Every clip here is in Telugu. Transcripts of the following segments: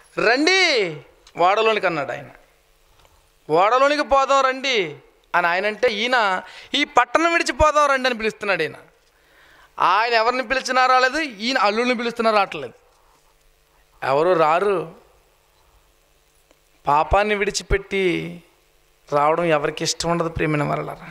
రండి ఓడలోనికి అన్నాడు ఆయన ఓడలోనికి పోదాం రండి అని ఆయన అంటే ఈయన ఈ పట్టణం విడిచిపోదాం రండి అని పిలుస్తున్నాడు ఈయన ఆయన ఎవరిని పిలిచినా రాలేదు ఈయన అల్లుడిని పిలుస్తున్నా రావట్లేదు ఎవరు రారు పాపాన్ని విడిచిపెట్టి రావడం ఎవరికి ఇష్టం ఉండదు ప్రేమిన వరలరా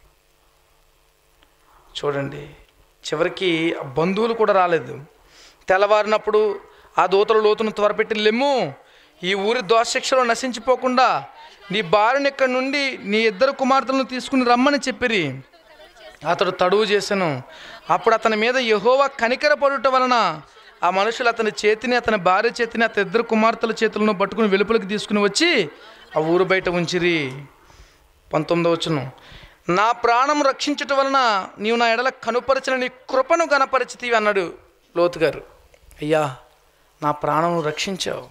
చూడండి చివరికి బంధువులు కూడా రాలేదు తెల్లవారినప్పుడు ఆ దూతలు లోతును త్వరపెట్టి లెమ్ము ఈ ఊరి దోషశిక్షలో నశించిపోకుండా నీ భార్యను ఇక్కడి నుండి నీ ఇద్దరు కుమార్తెలను తీసుకుని రమ్మని చెప్పిరి అతడు తడువు చేశాను అప్పుడు అతని మీద యహోవా కనికర పడుట వలన ఆ మనుషులు అతని చేతిని అతని భార్య చేతిని అతని ఇద్దరు కుమార్తెల చేతులను పట్టుకుని వెలుపలికి తీసుకుని వచ్చి ఆ ఊరు బయట ఉంచిరి పంతొమ్మిదో వచ్చును నా ప్రాణం రక్షించుట వలన నీవు నా ఎడల కనుపరిచిన నీ కృపను గనపరిచితివి అన్నాడు లోతు గారు అయ్యా నా ప్రాణం రక్షించావు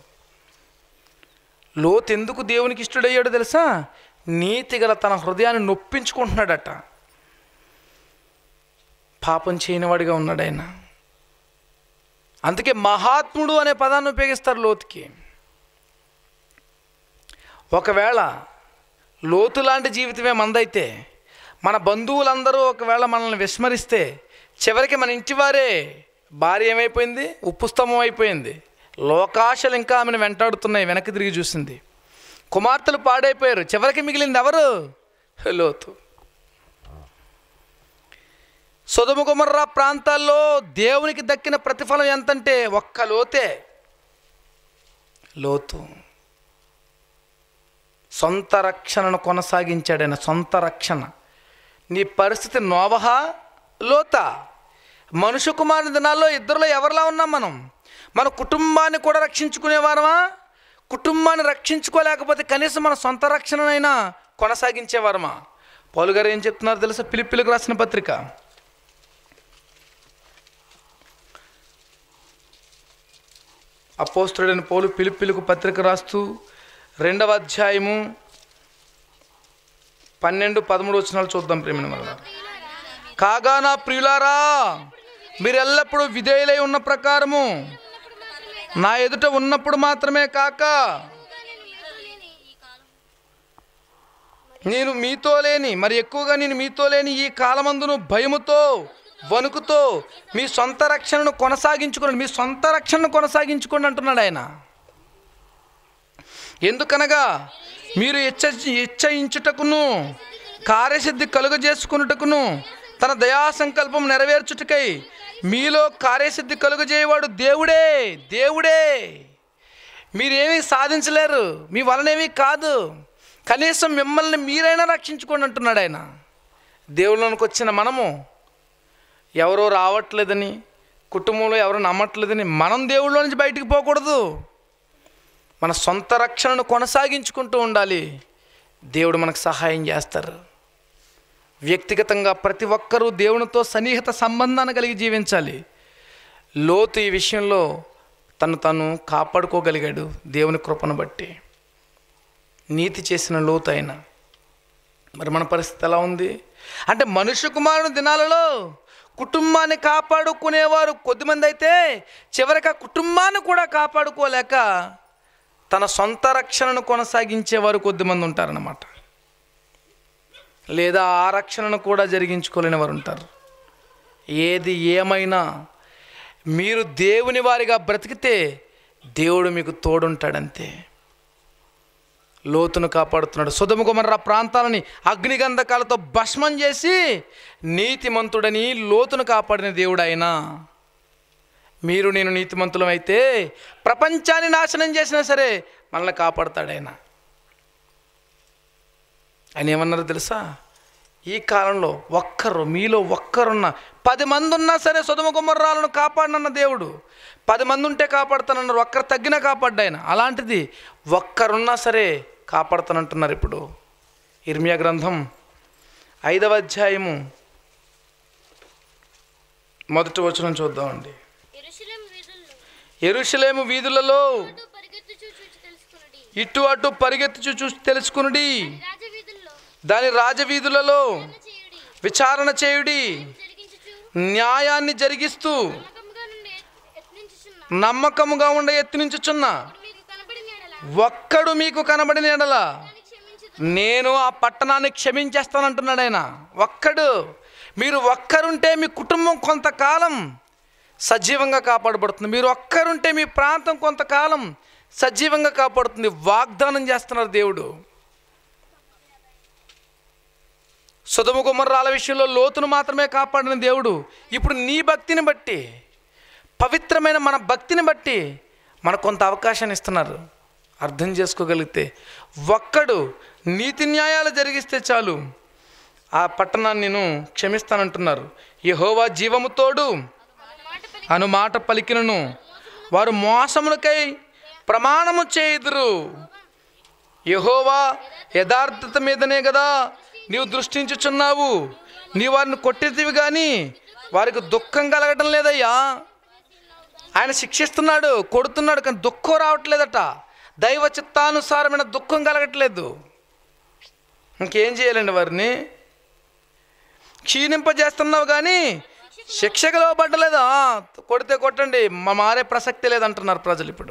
లోతు ఎందుకు దేవునికి ఇష్టడయ్యాడో తెలుసా నీతి గల తన హృదయాన్ని నొప్పించుకుంటున్నాడట పాపం చేయనివాడిగా ఉన్నాడు ఆయన అందుకే మహాత్ముడు అనే పదాన్ని ఉపయోగిస్తారు లోతుకి ఒకవేళ లోతు లాంటి జీవితమే మందైతే మన బంధువులందరూ ఒకవేళ మనల్ని విస్మరిస్తే చివరికి మన ఇంటి వారే భార్య ఏమైపోయింది ఉప్పు స్తంభం అయిపోయింది లోకాశలు ఇంకా ఆమెను వెంటాడుతున్నాయి వెనక్కి తిరిగి చూసింది కుమార్తెలు పాడైపోయారు చివరికి మిగిలింది ఎవరు లోతు సొదుము కుమర్రా ప్రాంతాల్లో దేవునికి దక్కిన ప్రతిఫలం ఎంతంటే ఒక్క లోతే లోతు సొంత రక్షణను కొనసాగించాడైన సొంత రక్షణ నీ పరిస్థితి నోవహా లోత మనుషు కుమారుని దినాల్లో ఇద్దరులో ఎవరిలా ఉన్నాం మనం మన కుటుంబాన్ని కూడా రక్షించుకునేవారమా కుటుంబాన్ని రక్షించుకోలేకపోతే కనీసం మన సొంత రక్షణనైనా కొనసాగించేవారమా పౌలు గారు ఏం చెప్తున్నారు తెలుసా పిలిపిలకు రాసిన పత్రిక అపోస్తుడైన పౌలు పిలిపిలకు పత్రిక రాస్తూ రెండవ అధ్యాయము పన్నెండు పదమూడు వచనాలు చూద్దాం ప్రేమిన వల్ల కాగా నా ప్రియులారా మీరు ఎల్లప్పుడూ విధేయులై ఉన్న ప్రకారము నా ఎదుట ఉన్నప్పుడు మాత్రమే కాక నేను మీతో లేని మరి ఎక్కువగా నేను మీతో లేని ఈ కాలమందును భయముతో వణుకుతో మీ సొంత రక్షణను కొనసాగించుకోండి మీ సొంత రక్షణను కొనసాగించుకోండి అంటున్నాడు ఆయన ఎందుకనగా మీరు ఇచ్చ ఇచ్చయించుటకును కార్యసిద్ధి కలుగజేసుకున్నటకును తన దయా సంకల్పం నెరవేర్చుటకై మీలో కార్యసిద్ధి కలుగజేయవాడు దేవుడే దేవుడే మీరేమీ సాధించలేరు మీ వలనేమీ కాదు కనీసం మిమ్మల్ని మీరైనా రక్షించుకోండి అంటున్నాడు ఆయన దేవుళ్ళలోనికి వచ్చిన మనము ఎవరో రావట్లేదని కుటుంబంలో ఎవరు నమ్మట్లేదని మనం దేవుళ్ళ నుంచి బయటికి పోకూడదు మన సొంత రక్షణను కొనసాగించుకుంటూ ఉండాలి దేవుడు మనకు సహాయం చేస్తారు వ్యక్తిగతంగా ప్రతి ఒక్కరూ దేవునితో సన్నిహిత సంబంధాన్ని కలిగి జీవించాలి లోతు ఈ విషయంలో తను తను కాపాడుకోగలిగాడు దేవుని కృపను బట్టి నీతి చేసిన లోతు ఆయన మరి మన పరిస్థితి ఎలా ఉంది అంటే మనుష్య కుమారుని దినాలలో కుటుంబాన్ని కాపాడుకునేవారు కొద్దిమంది అయితే చివరికి ఆ కుటుంబాన్ని కూడా కాపాడుకోలేక తన సొంత రక్షణను కొనసాగించేవారు కొద్దిమంది ఉంటారన్నమాట లేదా ఆ రక్షణను కూడా జరిగించుకోలేని వారు ఉంటారు ఏది ఏమైనా మీరు దేవుని వారిగా బ్రతికితే దేవుడు మీకు తోడుంటాడంతే లోతును కాపాడుతున్నాడు సుధమ కుమర్ర ప్రాంతాలని అగ్నిగంధకాలతో భస్మం చేసి నీతిమంతుడని లోతును కాపాడిన దేవుడు ఆయన మీరు నేను నీతిమంతులం అయితే ప్రపంచాన్ని నాశనం చేసినా సరే మనల్ని కాపాడుతాడు ఆయన ఆయన ఏమన్నారు తెలుసా ఈ కాలంలో ఒక్కరు మీలో ఒక్కరున్న పది మంది ఉన్నా సరే సుధమ కుమర్రాలను కాపాడనన్న దేవుడు పది మంది ఉంటే కాపాడుతానన్నారు ఒక్కరు తగ్గినా కాపాడ్డా ఆయన అలాంటిది ఒక్కరున్నా సరే కాపాడుతానంటున్నారు ఇప్పుడు ఇర్మియా గ్రంథం ఐదవ అధ్యాయము మొదటి వచనం చూద్దామండి యెరూషలేం వీధుల్లో ఎరుషలేము వీధులలో అటు పరిగెత్తుచూ చూచి తెలుసుకున్నది ఇటు అటు పరిగెత్తుచు చూసి తెలుసుకునుడి రాజవీధుల్లో దాని రాజవీధులలో చేయుడి విచారణ చేయుడి జరిగించుచు న్యాయాన్ని జరిగిస్తూ నమ్మకముగా నుండి యత్నించుచున్న నమ్మకముగా ఉండే ఎత్తినించుచున్న మీకు కనబడి ఒక్కడు మీకు కనబడిన ఎడల దాన్ని క్షమించుదు నేను ఆ పట్టణాన్ని క్షమించేస్తానంటున్నాడు ఆయన ఒక్కడు మీరు ఒక్కరుంటే మీ కుటుంబం కొంతకాలం సజీవంగా కాపాడబడుతుంది మీరు ఒక్కరుంటే మీ ప్రాంతం కొంతకాలం సజీవంగా కాపాడుతుంది వాగ్దానం చేస్తున్నారు దేవుడు సుధము గుమ్మర్రాల విషయంలో లోతును మాత్రమే కాపాడిన దేవుడు ఇప్పుడు నీ భక్తిని బట్టి పవిత్రమైన మన భక్తిని బట్టి మనకు కొంత అవకాశాన్ని ఇస్తున్నారు అర్థం చేసుకోగలిగితే ఒక్కడు నీతి న్యాయాలు జరిగిస్తే చాలు ఆ పట్టణాన్ని నేను క్షమిస్తానంటున్నారు యెహోవా జీవము తోడు మాట పలికి అను మాట పలికినను వారు మోసములకై ప్రమాణము చేయుదురు యహోవా యథార్థత మీదనే కదా నీవు దృష్టించుచున్నావు నీ వారిని కొట్టేదివి కానీ వారికి దుఃఖం కలగటం లేదయ్యా ఆయన శిక్షిస్తున్నాడు కొడుతున్నాడు కానీ దుఃఖం రావట్లేదట దైవ చిత్తానుసారమైన దుఃఖం కలగట్లేదు ఇంకేం చేయాలండి వారిని క్షీణింపజేస్తున్నావు కానీ శిక్షకు లోబడ్డలేదా కొడితే కొట్టండి మా మారే ప్రసక్తి లేదంటున్నారు ప్రజలు ఇప్పుడు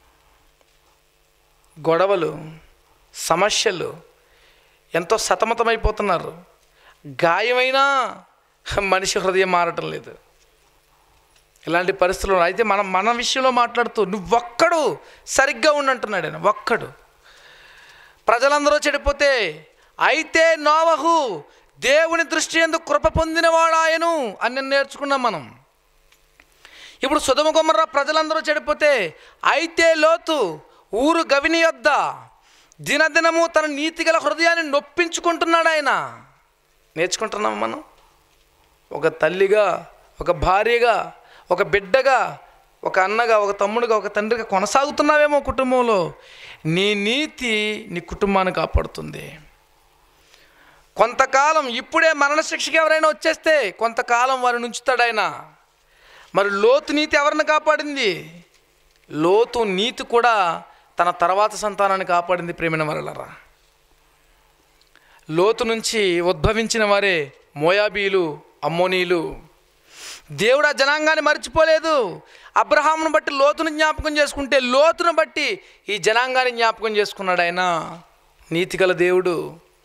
గొడవలు సమస్యలు ఎంతో సతమతమైపోతున్నారు గాయమైనా మనిషి హృదయం మారటం లేదు ఇలాంటి పరిస్థితులు అయితే మనం మన విషయంలో మాట్లాడుతూ నువ్వొక్కడు సరిగ్గా ఉండంటున్నాడు ఆయన ఒక్కడు ప్రజలందరూ చెడిపోతే అయితే నోవహు దేవుని దృష్టి ఎందు కృప పొందినవాడాయను అని నేను నేర్చుకున్నాం మనం ఇప్పుడు సుధమ గుమ్మర్ర ప్రజలందరూ చెడిపోతే అయితే లోతు ఊరు గవిని యొద్ద దినదినము తన నీతిగల హృదయాన్ని నొప్పించుకుంటున్నాడు ఆయన నేర్చుకుంటున్నాం మనం ఒక తల్లిగా ఒక భార్యగా ఒక బిడ్డగా ఒక అన్నగా ఒక తమ్ముడుగా ఒక తండ్రిగా కొనసాగుతున్నావేమో కుటుంబంలో నీ నీతి నీ కుటుంబాన్ని కాపాడుతుంది కొంతకాలం ఇప్పుడే మరణశిక్షకి ఎవరైనా వచ్చేస్తే కొంతకాలం వారిని ఉంచుతాడు ఆయన మరి లోతు నీతి ఎవరిని కాపాడింది లోతు నీతి కూడా తన తర్వాత సంతానాన్ని కాపాడింది ప్రేమిన వరలరా లోతు నుంచి ఉద్భవించిన వారే మోయాబీలు అమ్మోనీలు దేవుడు ఆ జనాంగాన్ని మర్చిపోలేదు అబ్రహామును బట్టి లోతును జ్ఞాపకం చేసుకుంటే లోతును బట్టి ఈ జనాంగాన్ని జ్ఞాపకం చేసుకున్నాడు ఆయన నీతిగల దేవుడు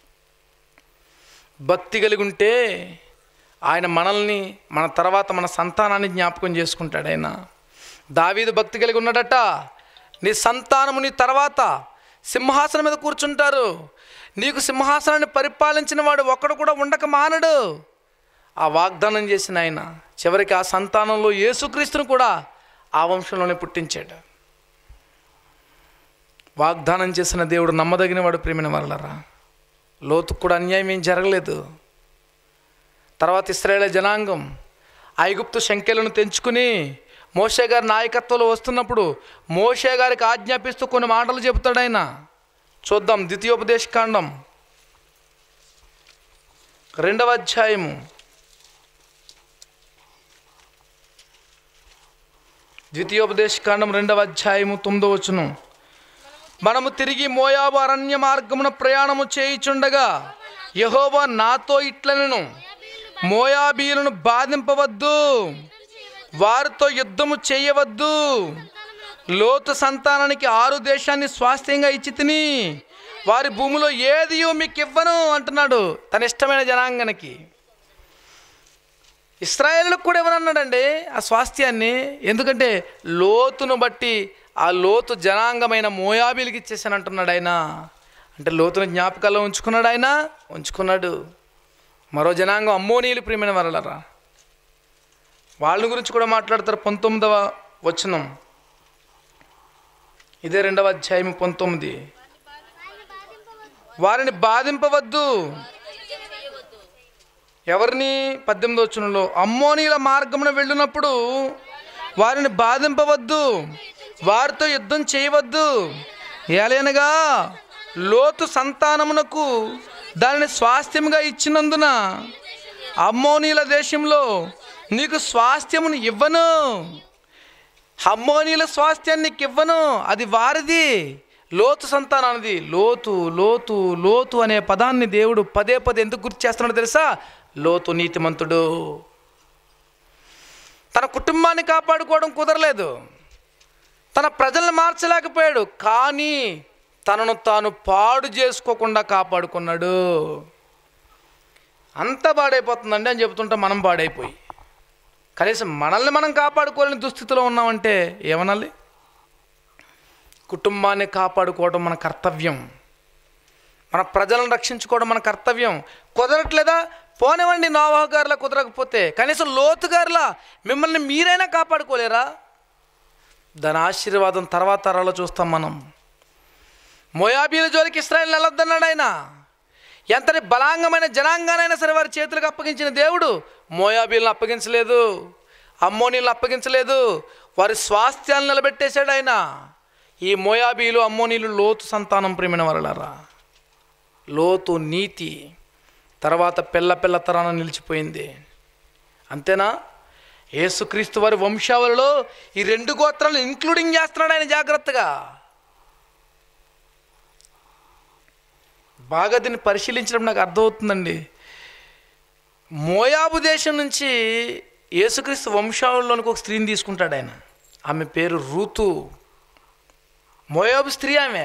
భక్తి కలిగి ఉంటే ఆయన మనల్ని మన తర్వాత మన సంతానాన్ని జ్ఞాపకం చేసుకుంటాడు ఆయన దావీదు భక్తి కలిగి ఉన్నాడట నీ సంతానము నీ తర్వాత సింహాసనం మీద కూర్చుంటారు నీకు సింహాసనాన్ని పరిపాలించిన వాడు ఒక్కడు కూడా ఉండక మానడు ఆ వాగ్దానం చేసిన ఆయన చివరికి ఆ సంతానంలో యేసుక్రీస్తును కూడా ఆ వంశంలోనే పుట్టించాడు వాగ్దానం చేసిన దేవుడు నమ్మదగిన వాడు ప్రేమిన వరలరా లోతుకు కూడా అన్యాయం ఏం జరగలేదు తర్వాత ఇస్రాయేల్ జనాంగం ఐగుప్తు సంఖ్యలను తెంచుకుని మోషే గారి నాయకత్వంలో వస్తున్నప్పుడు మోషే గారికి ఆజ్ఞాపిస్తూ కొన్ని మాటలు చెబుతాడు ఆయన చూద్దాం ద్వితీయోపదేశ కాండం రెండవ అధ్యాయము ద్వితీయోపదేశ కాండం రెండవ అధ్యాయము తొమ్మిదవ వచనం మనము తిరిగి మోయాబు అరణ్య మార్గమున ప్రయాణము చేయుచుండగా యహోవా నాతో ఇట్లనెను మోయాబీలను బాధింపవద్దు వారితో యుద్ధము చేయవద్దు లోతు సంతానానికి ఆరు దేశాన్ని స్వాస్థ్యంగా ఇచ్చి తిని వారి భూమిలో ఏది మీకు ఇవ్వను అంటున్నాడు తన ఇష్టమైన జనాంగనికి ఇస్రాయేలులకు కూడా ఇవ్వనన్నాడండి ఆ స్వాస్థ్యాన్ని ఎందుకంటే లోతును బట్టి ఆ లోతు జనాంగమైన మోయాబీలకి ఇచ్చేసాను అంటున్నాడు ఆయన అంటే లోతును జ్ఞాపకాల్లో ఉంచుకున్నాడు ఆయన ఉంచుకున్నాడు మరో జనాంగం అమ్మోనీయులు ప్రియమైన వరలరా వాళ్ళ గురించి కూడా మాట్లాడతారు పంతొమ్మిదవ వచనం ఇదే రెండవ అధ్యాయం పంతొమ్మిది వారిని బాధింపవద్దు ఎవరిని పద్దెనిమిది వచనంలో అమ్మోనీల మార్గమున వెళ్ళినప్పుడు వారిని బాధింపవద్దు వారితో యుద్ధం చేయవద్దు ఏలైనగా లోతు సంతానమునకు దానిని స్వాస్థ్యముగా ఇచ్చినందున అమ్మోనీల దేశంలో నీకు స్వాస్థ్యమును ఇవ్వను అమ్మోనీల స్వాస్థ్యాన్ని నీకు ఇవ్వను అది వారిది లోతు సంతానానిది లోతు లోతు లోతు అనే పదాన్ని దేవుడు పదే పదే ఎందుకు గుర్తు చేస్తున్నాడో తెలుసా లోతు నీతిమంతుడు తన కుటుంబాన్ని కాపాడుకోవడం కుదరలేదు తన ప్రజల్ని మార్చలేకపోయాడు కానీ తనను తాను పాడు చేసుకోకుండా కాపాడుకున్నాడు అంత పాడైపోతుందండి అని చెబుతుంటే మనం పాడైపోయి కనీసం మనల్ని మనం కాపాడుకోలేని దుస్థితిలో ఉన్నామంటే ఏమనాలి కుటుంబాన్ని కాపాడుకోవడం మన కర్తవ్యం మన ప్రజలను రక్షించుకోవడం మన కర్తవ్యం కుదరట్లేదా పోనివ్వండి నోవాహు గారిలా కుదరకపోతే కనీసం లోతు గారిలా మిమ్మల్ని మీరైనా కాపాడుకోలేరా దాని ఆశీర్వాదం తర్వాత తరాలో చూస్తాం మనం మోయాబీల జోలికి ఇస్రాయల్ వెళ్ళొద్దన్నాడు ఆయన ఎంతటి బలాంగమైన జనాంగానైనా సరే వారి చేతులకు అప్పగించిన దేవుడు మోయాబీలను అప్పగించలేదు అమ్మోనీలను అప్పగించలేదు వారి స్వాస్థ్యాలను నిలబెట్టేశాడు ఆయన ఈ మోయాబీలు అమ్మోనీలు లోతు సంతానం ప్రేమిన వరలరా లోతు నీతి తర్వాత పిల్ల పిల్ల తరాన నిలిచిపోయింది అంతేనా యేసుక్రీస్తు వారి వంశావళిలో ఈ రెండు గోత్రాలు ఇంక్లూడింగ్ చేస్తున్నాడు ఆయన జాగ్రత్తగా బాగా దీన్ని పరిశీలించడం నాకు అర్థమవుతుందండి మోయాబు దేశం నుంచి యేసుక్రీస్తు వంశావళిలోనికి ఒక స్త్రీని తీసుకుంటాడు ఆయన ఆమె పేరు రూతు మోయాబు స్త్రీ ఆమె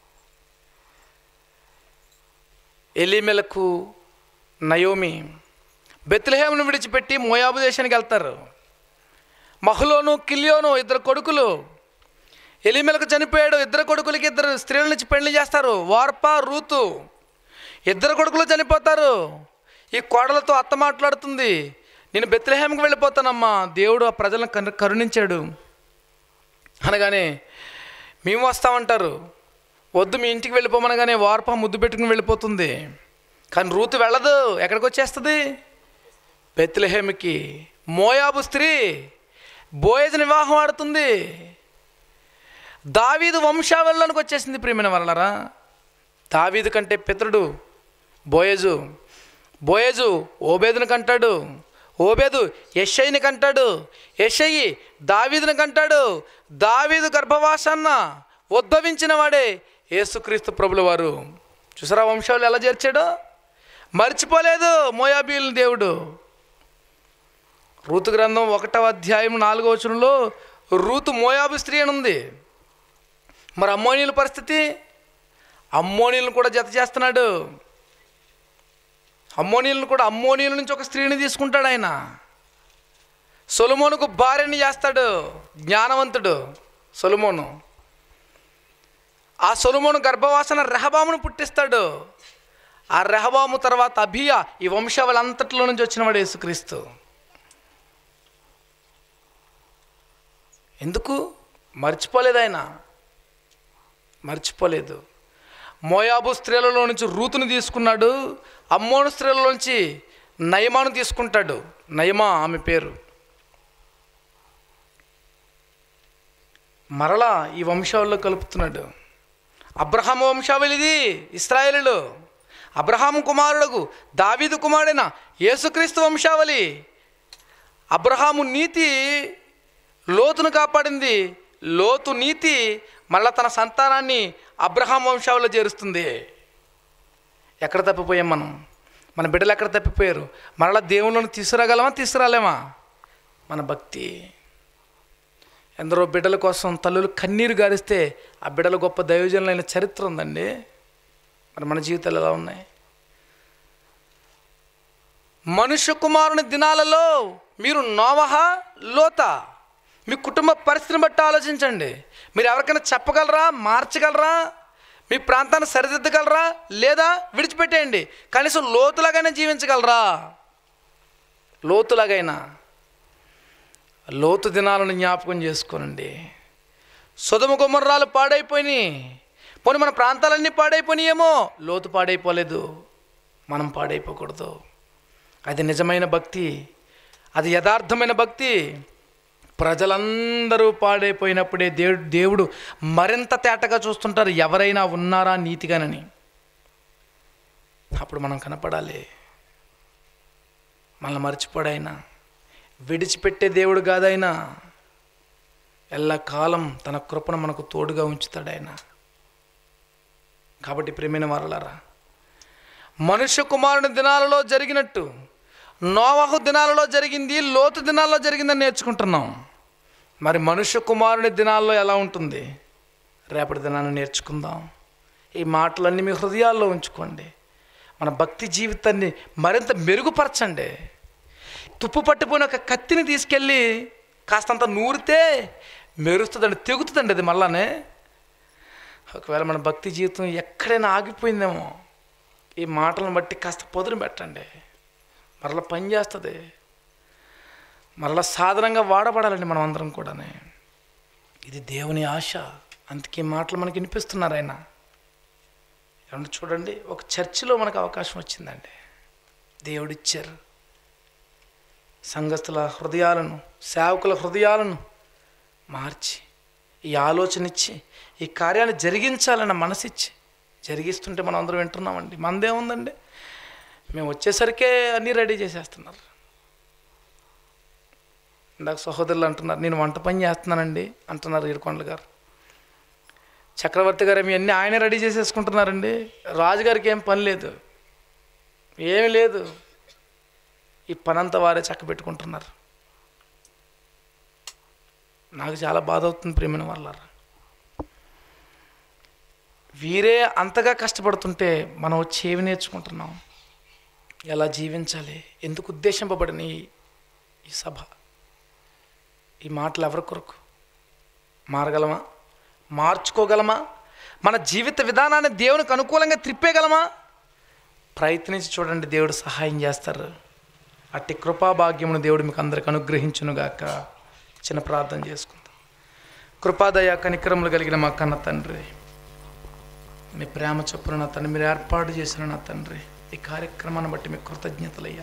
ఎలిమెలకు నయోమి బెత్లహేమును విడిచిపెట్టి మోయాబు దేశానికి వెళ్తారు మహులోను కిలియోను ఇద్దరు కొడుకులు ఎలిమెలకు చనిపోయాడు ఇద్దరు కొడుకులకి ఇద్దరు స్త్రీల నుంచి పెళ్లి చేస్తారు వార్ప రూతు ఇద్దరు కొడుకులు చనిపోతారు ఈ కోడలతో అత్త మాట్లాడుతుంది నేను బెత్లహేమకి వెళ్ళిపోతానమ్మా దేవుడు ఆ ప్రజలను కరు కరుణించాడు అనగానే మేము వస్తామంటారు వద్దు మీ ఇంటికి వెళ్ళిపోమనగానే వార్ప ముద్దు పెట్టుకుని వెళ్ళిపోతుంది కానీ రూతు వెళ్ళదు ఎక్కడికి వచ్చేస్తుంది బెత్లహేమికి మోయాబు స్త్రీ బోయజ్ వివాహం ఆడుతుంది దావీదు వంశావళిలోనికి వచ్చేసింది ప్రియమైన వలనరా దావీదు కంటే పితరుడు బోయజు బోయజు ఓబేదుని కంటాడు ఓబేదు యషయ్యని కంటాడు యషయ్యి దావీదుని కంటాడు దావీదు గర్భవాసాన్న ఉద్భవించిన వాడే యేసుక్రీస్తు ప్రభుల వారు చూసారా వంశాలు ఎలా చేర్చాడో మర్చిపోలేదు మోయాబీలు దేవుడు రూతు గ్రంథం ఒకటవ అధ్యాయం నాలుగవ వచనంలో రూతు మోయాబు స్త్రీ అని ఉంది మరి అమ్మోనీల పరిస్థితి అమ్మోనీలను కూడా జత చేస్తున్నాడు అమ్మోనీలను కూడా అమ్మోనీల నుంచి ఒక స్త్రీని తీసుకుంటాడు ఆయన సొలమోనుకు భార్యని చేస్తాడు జ్ఞానవంతుడు సొలమోను ఆ సొలమోను గర్భవాసన రెహబామును పుట్టిస్తాడు ఆ రెహబాము తర్వాత అభియ ఈ వంశావళంతట్లో నుంచి వచ్చినవాడు యేసుక్రీస్తు ఎందుకు మర్చిపోలేదు ఆయన మర్చిపోలేదు మోయాబు స్త్రీలలో నుంచి రూతుని తీసుకున్నాడు అమ్మోను స్త్రీలలోంచి నయమాను తీసుకుంటాడు నయమా ఆమె పేరు మరలా ఈ వంశావళిలో కలుపుతున్నాడు అబ్రహాము వంశావళి ఇది ఇస్రాయేలులు అబ్రహాము కుమారుడుగు దావీదు కుమారుడైన యేసుక్రీస్తు వంశావళి అబ్రహాము నీతి లోతును కాపాడింది లోతు నీతి మళ్ళా తన సంతానాన్ని అబ్రహాం వంశావళిలో చేరుస్తుంది ఎక్కడ తప్పిపోయాం మనం మన బిడ్డలు ఎక్కడ తప్పిపోయారు మరలా దేవుళ్ళను తీసుకురాగలమా తీసుకురాలేమా మన భక్తి ఎందరో బిడ్డల కోసం తల్లులు కన్నీరు గారిస్తే ఆ బిడ్డల గొప్ప దైవజనులైన చరిత్ర ఉందండి మరి మన జీవితాలు ఎలా ఉన్నాయి మనుష్య కుమారుని దినాలలో మీరు నోవహ లోత మీ కుటుంబ పరిస్థితిని బట్టి ఆలోచించండి మీరు ఎవరికైనా చెప్పగలరా మార్చగలరా మీ ప్రాంతాన్ని సరిదిద్దగలరా లేదా విడిచిపెట్టేయండి కనీసం లోతులాగైనా జీవించగలరా లోతులాగైనా లోతు దినాలను జ్ఞాపకం చేసుకోనండి సుధమ గుమ్మర్రాలు పాడైపోయినాయి పోనీ మన ప్రాంతాలన్నీ పాడైపోయినాయేమో లోతు పాడైపోలేదు మనం పాడైపోకూడదు అది నిజమైన భక్తి అది యథార్థమైన భక్తి ప్రజలందరూ పాడైపోయినప్పుడే దేవుడు దేవుడు మరింత తేటగా చూస్తుంటారు ఎవరైనా ఉన్నారా నీతిగానని అప్పుడు మనం కనపడాలి మనల్ని మర్చిపోడైనా విడిచిపెట్టే దేవుడు కాదైనా ఎల్లకాలం తన కృపను మనకు తోడుగా ఉంచుతాడు ఆయన కాబట్టి ప్రేమైన వారలారా మనుష్య కుమారుని దినాలలో జరిగినట్టు నోవహు దినాలలో జరిగింది లోతు దినాల్లో జరిగిందని నేర్చుకుంటున్నాం మరి మనుష్య కుమారుని దినాల్లో ఎలా ఉంటుంది రేపటి దినాన్ని నేర్చుకుందాం ఈ మాటలన్నీ మీ హృదయాల్లో ఉంచుకోండి మన భక్తి జీవితాన్ని మరింత మెరుగుపరచండి తుప్పు పట్టిపోయిన ఒక కత్తిని తీసుకెళ్ళి కాస్తంత నూరితే మెరుస్తుందండి తెగుతుందండి అది మళ్ళానే ఒకవేళ మన భక్తి జీవితం ఎక్కడైనా ఆగిపోయిందేమో ఈ మాటలను బట్టి కాస్త పొదును పెట్టండి మరలా పని చేస్తుంది మరలా సాధనంగా వాడబడాలండి మనం అందరం కూడానే ఇది దేవుని ఆశ అందుకే ఈ మాటలు మనకి వినిపిస్తున్నారు ఆయన ఏమంటే చూడండి ఒక చర్చిలో మనకు అవకాశం వచ్చిందండి దేవుడిచ్చారు సంఘస్థుల హృదయాలను సేవకుల హృదయాలను మార్చి ఈ ఆలోచన ఇచ్చి ఈ కార్యాన్ని జరిగించాలన్న మనసిచ్చి జరిగిస్తుంటే మనం అందరం వింటున్నామండి మనదేముందండి మేము వచ్చేసరికే అన్నీ రెడీ చేసేస్తున్నారు ఇందాక సహోదరులు అంటున్నారు నేను వంట పని చేస్తున్నానండి అంటున్నారు ఈడుకొండలు గారు చక్రవర్తి గారు మీ అన్నీ ఆయనే రెడీ చేసేసుకుంటున్నారండి రాజుగారికి ఏం పని లేదు ఏమీ లేదు ఈ పనంతా వారే చక్క పెట్టుకుంటున్నారు నాకు చాలా బాధ అవుతుంది ప్రేమిన వాళ్ళ వీరే అంతగా కష్టపడుతుంటే మనం వచ్చి ఏమి నేర్చుకుంటున్నాం ఎలా జీవించాలి ఎందుకు ఉద్దేశింపబడిన ఈ ఈ సభ ఈ మాటలు ఎవరి కొరకు మారగలమా మార్చుకోగలమా మన జీవిత విధానాన్ని దేవునికి అనుకూలంగా త్రిప్పేయగలమా ప్రయత్నించి చూడండి దేవుడు సహాయం చేస్తారు అట్టి కృపాభాగ్యమును దేవుడు మీకు అందరికి అనుగ్రహించునుగాక చిన్న ప్రార్థన చేసుకుందాం కృపాదయ కనికరములు కలిగిన మా కన్న తండ్రి మీ ప్రేమ చొప్పున నా తండ్రి మీరు ఏర్పాటు చేసిన నా తండ్రి ఈ కార్యక్రమాన్ని బట్టి మీకు కృతజ్ఞతలయ్యా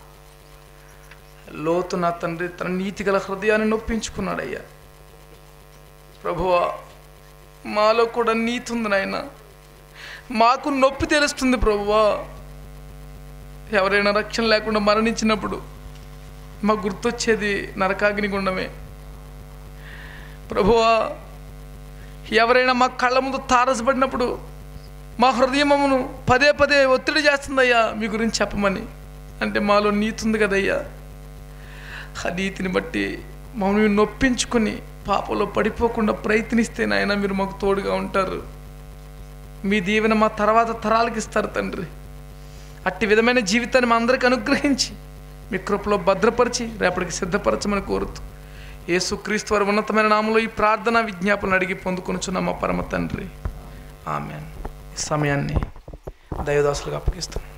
లోతు నా తండ్రి తన నీతి గల హృదయాన్ని నొప్పించుకున్నాడయ్యా ప్రభువా మాలో కూడా నీతి ఉంది నాయన మాకు నొప్పి తెలుస్తుంది ప్రభువా ఎవరైనా రక్షణ లేకుండా మరణించినప్పుడు మాకు గుర్తొచ్చేది నరకాగ్ని గుండమే ప్రభువా ఎవరైనా మా కళ్ళ ముందు తారసపడినప్పుడు మా హృదయమమును పదే పదే ఒత్తిడి చేస్తుందయ్యా మీ గురించి చెప్పమని అంటే మాలో నీతి ఉంది కదయ్యా ఆ నీతిని బట్టి మమ్మల్ని నొప్పించుకొని పాపలో పడిపోకుండా ప్రయత్నిస్తే నాయన మీరు మాకు తోడుగా ఉంటారు మీ దీవెన మా తర్వాత తరాలకి ఇస్తారు తండ్రి అట్టి విధమైన జీవితాన్ని మా అందరికి అనుగ్రహించి మీ కృపలో భద్రపరిచి రేపటికి సిద్ధపరచమని కోరుతూ యేసుక్రీస్తు వారి ఉన్నతమైన నామంలో ఈ ప్రార్థన విజ్ఞాపన అడిగి పొందుకొనుచున్న మా పరమ తండ్రి ఆమె సమయాన్ని దైవదాసులుగా అప్పగిస్తాం